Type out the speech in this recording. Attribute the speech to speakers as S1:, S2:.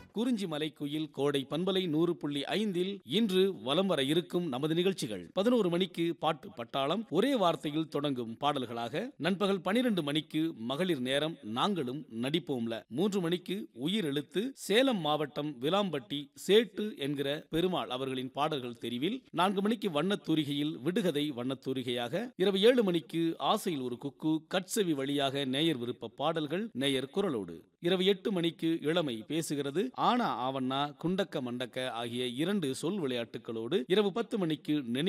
S1: குறிஞ்சி மலை குயில் கோடை பண்பலை நூறு புள்ளி ஐந்தில் இன்று வலம் வர இருக்கும் நமது நிகழ்ச்சிகள் பதினோரு மணிக்கு பாட்டு பட்டாளம் ஒரே வார்த்தையில் தொடங்கும் பாடல்களாக நண்பகல் பனிரெண்டு மணிக்கு மகளிர் நேரம் நாங்களும் நடிப்போம்ல மூன்று மணிக்கு உயிர் எழுத்து சேலம் மாவட்டம் விலாம்பட்டி சேட்டு என்கிற பெருமாள் அவர்களின் பாடல்கள் தெரிவில் நான்கு மணிக்கு வண்ணத்தூரிகையில் விடுகதை வண்ணத்தூரிகையாக இரவு ஏழு மணிக்கு ஆசையில் ஒரு குக்கு கட்செவி வழியாக நேயர் விருப்ப பாடல்கள் நேயர் குரலோடு இரவு எட்டு மணிக்கு இளமை பேசுகிறது ஆனா ஆவண்ணா குண்டக்க மண்டக்க ஆகிய இரண்டு சொல் விளையாட்டுகளோடு இரவு பத்து மணிக்கு நினை